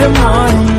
மாறும்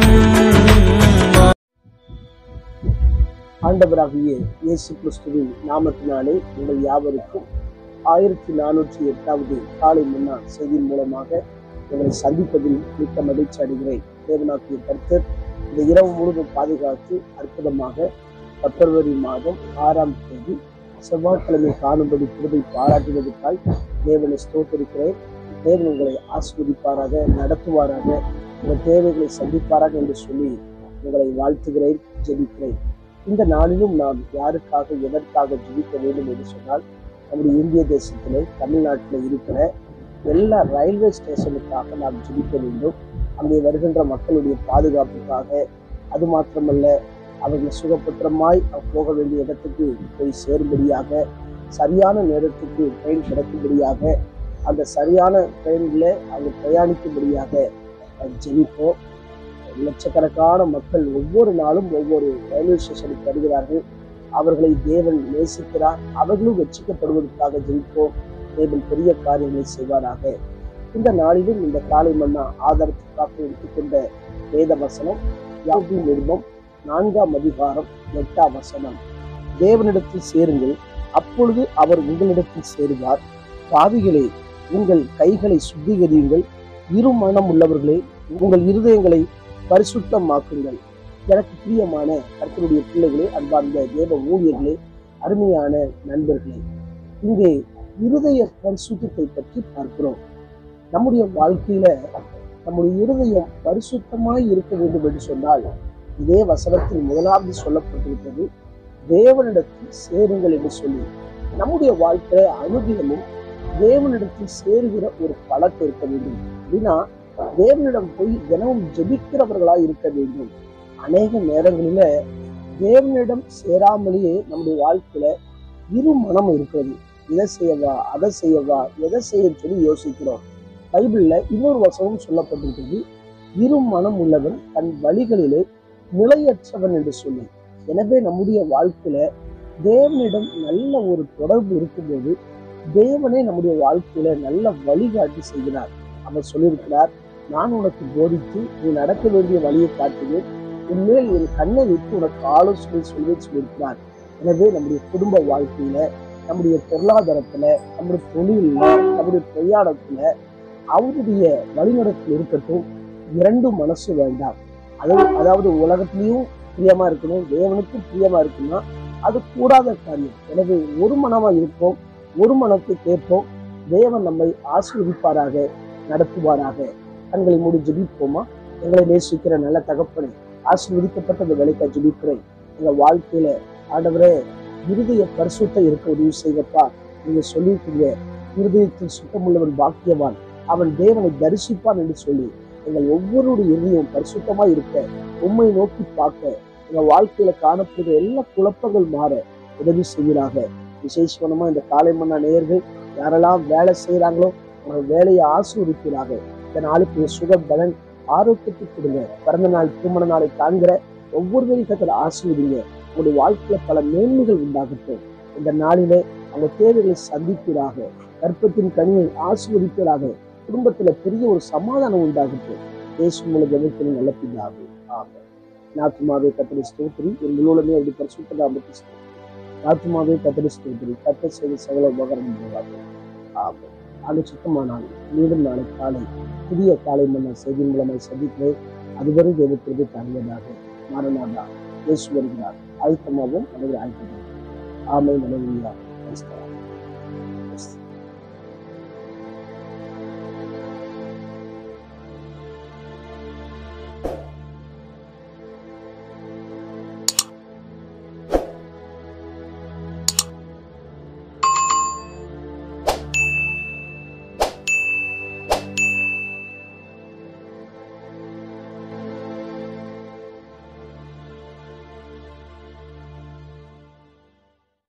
ஆண்டவராகிய இயேசு கிறிஸ்துவின் நாமத்தினாலே உங்கள் யாவருக்கும் ஆயிரத்தி நானூற்றி எட்டாவது காலை முன்னா செய்தியின் மூலமாக உங்களை சந்திப்பதில் மிக்க மகிழ்ச்சி அடைகிறேன் தேவனாக்கிய கர்த்தர் இந்த இரவு முழுவதும் பாதுகாத்து அற்புதமாக பிப்ரவரி மாதம் ஆறாம் தேதி செவ்வாய்க்கிழமை காணும்படி கிருபை பாராட்டுவதற்காய் தேவனை ஸ்தோத்தரிக்கிறேன் தேவன் உங்களை ஆஸ்வதிப்பாராக நடத்துவாராக உங்கள் தேவைகளை சந்திப்பாராக என்று சொல்லி உங்களை வாழ்த்துகிறேன் ஜெபிக்கிறேன் இந்த நாளிலும் நாம் யாருக்காக எதற்காக ஜெபிக்க வேண்டும் என்று சொன்னால் நம்முடைய இந்திய தேசத்திலே தமிழ்நாட்டில் இருக்கிற எல்லா ரயில்வே ஸ்டேஷனுக்காக நாம் ஜெபிக்க வேண்டும் அங்கே வருகின்ற மக்களுடைய பாதுகாப்புக்காக அது மாத்திரமல்ல அவர்கள் சுகப்பத்திரமாய் போக வேண்டிய இடத்துக்கு போய் சேரும்படியாக சரியான நேரத்துக்கு ட்ரெயின் கிடைக்கும்படியாக அந்த சரியான ட்ரெயினில் அவங்க பிரயாணிக்கும்படியாக அஹ், ஜெபிப்போம் லட்சக்கணக்கான மக்கள் ஒவ்வொரு நாளும் ஒவ்வொரு ரயில்வே ஸ்டேஷனுக்கு வருகிறார்கள் அவர்களை தேவன் நேசிக்கிறார் அவர்களும் ரட்சிக்கப்படுவதற்காக ஜெயிப்போம் தேவன் பெரிய காரியங்களை செய்வாராக இந்த நாளிலும் இந்த காலை மன்னா ஆதாரத்திற்காக எடுத்துக்கொண்ட வேத வசனம் யாவின் நிருபம் நான்காம் அதிகாரம் எட்டாம் வசனம் தேவனிடத்தில் சேருங்கள் அப்பொழுது அவர் உங்களிடத்தில் சேருவார் பாவிகளே உங்கள் கைகளை சுத்திகரியுங்கள் இரு மனம் உள்ளவர்களே உங்கள் இருதயங்களை பரிசுத்தமாக்குங்கள் எனக்கு பிரியமான கர்த்தருடைய பிள்ளைகளே அன்பார்ந்த தேவ ஊழியர்களே அருமையான நண்பர்களே இங்கே இருதய பரிசுத்தத்தை பற்றி பார்க்கிறோம் நம்முடைய வாழ்க்கையில நம்முடைய இருதயம் பரிசுத்தமாய் இருக்க வேண்டும் என்று சொன்னால் இதே வசனத்தில் முதலாவது சொல்லப்பட்டிருக்கிறது தேவனிடத்தில் சேருங்கள் என்று சொல்லி நம்முடைய வாழ்க்கையில அனுதினமும் தேவனிடத்தில் சேருகிற ஒரு பழக்கம் இருக்க வேண்டும் அப்படின்னா தேவனிடம் போய் தினமும் ஜெபிக்கிறவர்களாய் இருக்க வேண்டும் அநேக நேரங்களில தேவனிடம் சேராமலேயே நம்முடைய வாழ்க்கையில இரு மனம் இருக்கிறது இதை செய்யவா அதை செய்யவா எதை செய்ய சொல்லி யோசிக்கிறோம் பைபிள்ல இன்னொரு வசனம் சொல்லப்பட்டிருக்கிறது இரு மனம் உள்ளவன் தன் வழிகளிலே நிலையற்றவன் என்று சொல்லி எனவே நம்முடைய வாழ்க்கையில தேவனிடம் நல்ல ஒரு தொடர்பு இருக்கும்போது தேவனே நம்முடைய வாழ்க்கையில நல்ல வழிகாட்டி செய்கிறார் அவர் சொல்லியிருக்கிறார் நான் உனக்கு போதித்து நீ நடக்க வேண்டிய வழியை காட்டுவேன் உன்மேல் என் கண்ணை வைத்து உனக்கு ஆலோசனை சொல்வேன் சொல்லியிருக்கிறார் எனவே நம்முடைய குடும்ப வாழ்க்கையில நம்முடைய பொருளாதாரத்துல நம்முடைய தொழில்ல நம்முடைய பிரயாணத்துல அவருடைய வழிநடத்தில் இருக்கட்டும் இரண்டு மனசு வேண்டாம் அது அதாவது உலகத்திலையும் பிரியமா இருக்கணும் தேவனுக்கும் பிரியமா இருக்கணும்னா அது கூடாத காரியம் எனவே ஒரு மனமா இருப்போம் ஒரு மனத்தை கேட்போம் தேவன் நம்மை ஆசீர்வதிப்பாராக நடத்துவாராக கண்களை மூடி ஜெபிப்போமா எங்களை நேசிக்கிற நல்ல தகப்பனை ஆசீர்வதிக்கப்பட்ட இந்த வேலைக்கா ஜெபிக்கிறேன் எங்க வாழ்க்கையில ஆண்டவரே இருதய பரிசுத்த இருக்க உதவி செய்வப்பா நீங்க சொல்லியிருக்கீங்க இருதயத்தில் சுத்தமுள்ளவன் பாக்கியவான் அவன் தேவனை தரிசிப்பான் என்று சொல்லி எங்கள் ஒவ்வொருடைய இருதயம் பரிசுத்தமா இருக்க உண்மை நோக்கி பார்க்க எங்க வாழ்க்கையில காணப்படுகிற எல்லா குழப்பங்கள் மாற உதவி செய்வீராக விசேஷமா இந்த காலை மன்னா நேயர்கள் யாரெல்லாம் வேலை செய்யறாங்களோ அவங்க வேலையை ஆசீர்வதிக்கிறாங்க இந்த நாளுக்கு சுக பலன் ஆரோக்கியத்தை கொடுங்க பிறந்த நாள் திருமண நாளை காண்கிற ஒவ்வொரு கத்தில் ஆசீர்வதிங்க உங்களுடைய வாழ்க்கையில பல மேன்மைகள் உண்டாகட்டும் இந்த நாளிலே அவங்க தேவைகளை சந்திப்பீராக கற்பத்தின் கனியை ஆசீர்வதிப்பீராக குடும்பத்துல பெரிய ஒரு சமாதானம் உண்டாகட்டும் இயேசு மூலம் ஜெபத்தில் நல்ல பிதாவே ஆமென் நாத்துமாவே கத்தரி ஸ்தோத்திரி என் முழுவதுமே அப்படி பரிசுத்தராமத்து ஸ்தோத்திரி நாத்துமாவே கத்தரி ஸ்தோத்திரி கத்த செய்த சகல உபகரணம் ஆமென் அது சுத்தமானால் மீண்டும் நாளை காலை புதிய காலை மன்னர் செய்தி மூலமாய் சந்திக்கிறேன் அதுவரை தேவத்திற்கு தங்குவதாக மரணாதா இயேசு வருகிறார் ஆயத்தமாகவும் அனைவரும் ஆயத்தமாக ஆமை மனைவியா